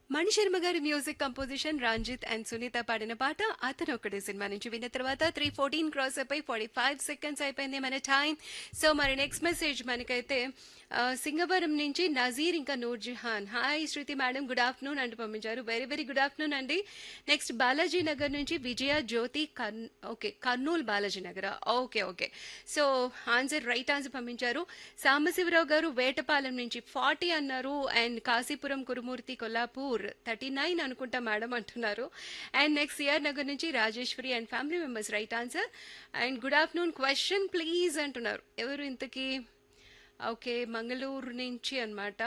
మణిశర్మ గారి music composition Ranjith and Sunitha పాడిన పాట అతను ఒకటి సినిమా నుంచి విన్న తర్వాత త్రీ ఫోర్టీన్ క్రాస్ అయిపోయి ఫార్టీ ఫైవ్ సెకండ్స్ అయిపోయింది మన టైం సో మరి నెక్స్ట్ మెసేజ్ మనకైతే ఆ, సింగవరం నుంచి నజీర్ ఇంకా Noor Jahan hi Shruti madam good afternoon అంటూ పంపించారు వెరీ వెరీ గుడ్ ఆఫ్టర్నూన్ అండి నెక్స్ట్ బాలాజీ నగర్ నుంచి విజయ జ్యోతి కర్న్ okay Kurnool Balaji Nagar okay okay so answer right answer పంపించారు సాంబశివరావు గారు వేటపాలెం నుంచి ఫార్టీ అన్నారు and Kasipuram Kurumurthy Kollapur thirty nine అనుకుంటా మేడం అంటున్నారు అండ్ నెక్స్ట్ సిఆర్ నగర్ నుంచి Rajeshwari and family members right answer and good afternoon question please అంటున్నారు ఎవరు ఇంతకీ ఓకే మంగళూరు నుంచి అనమాట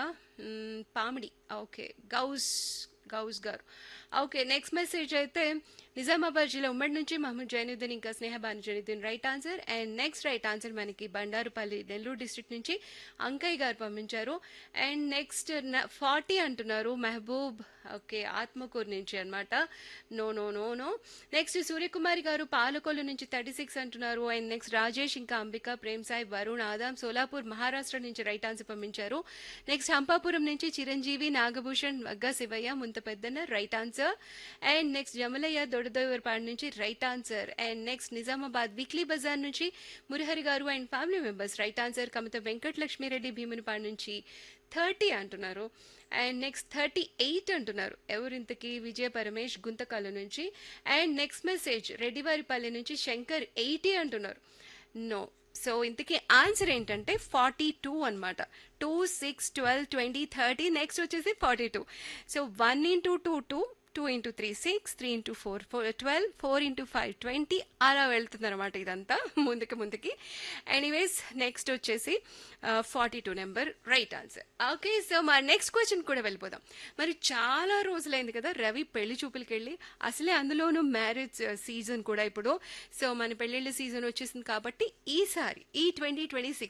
పామిడి ఓకే గౌస్ గౌస్ గారు ఓకే నెక్స్ట్ మెసేజ్ అయితే నిజామాబాద్ జిల్లా ఉమ్మడి నుంచి మహమ్మద్ జైనుద్దీన్ ఇంకా Snehabanu Zainuddin right answer and next right answer మనకి బండారుపల్లి నెల్లూరు డిస్ట్రిక్ట్ నుంచి అంకయ్య గారు పంపించారు అండ్ నెక్స్ట్ ఫార్టీ అంటున్నారు మెహబూబ్ ఓకే ఆత్మకూరు నుంచి అనమాట no no no no next Suryakumari గారు పాలకొల్లు నుంచి థర్టీ సిక్స్ అంటున్నారు అండ్ నెక్స్ట్ రాజేష్ ఇంకా అంబిక ప్రేమ్ సాయి వరుణ్ ఆదాం సోలాపూర్ మహారాష్ట్ర నుంచి రైట్ ఆన్సర్ పంపించారు నెక్స్ట్ హంపాపురం నుంచి Chiranjeevi Nagabhushan Vagga Sivayya Munta Peddanna right answer and next Jamalayya Dodadovarpadu నుంచి right answer and next Nizamabad weekly Bazaar నుంచి మురహరి గారు and family members right answer Kamatha Venkata Lakshmireddy Bheemunipadu నుంచి థర్టీ అంటున్నారు అండ్ నెక్స్ట్ థర్టీ ఎయిట్ అంటున్నారు ఎవరు ఇంతకీ విజయ పరమేష్ గుంతకాల నుంచి అండ్ నెక్స్ట్ మెసేజ్ రెడ్డివారిపల్లి నుంచి శంకర్ ఎయిటీ అంటున్నారు నో సో ఇంతకీ ఆన్సర్ ఏంటంటే ఫార్టీ టూ అనమాట two six twelve twenty thirty next వచ్చేసి forty two so one into two two two into three six three into four four twelve four into five twenty అలా వెళ్తుంది అనమాట ఇదంతా ముందుకి ముందుకి ఎనీవేస్ నెక్స్ట్ వచ్చేసి forty two number right answer okay so మా next question కూడా వెళ్ళిపోదాం మరి చాలా రోజులైంది కదా రవి పెళ్లి చూపులకి వెళ్ళి అసలే అందులోనూ మ్యారేజ్ సీజన్ కూడా ఇప్పుడు సో మన పెళ్ళిళ్ళ సీజన్ వచ్చేసింది కాబట్టి ఈసారి ఈ ట్వంటీ ట్వంటీ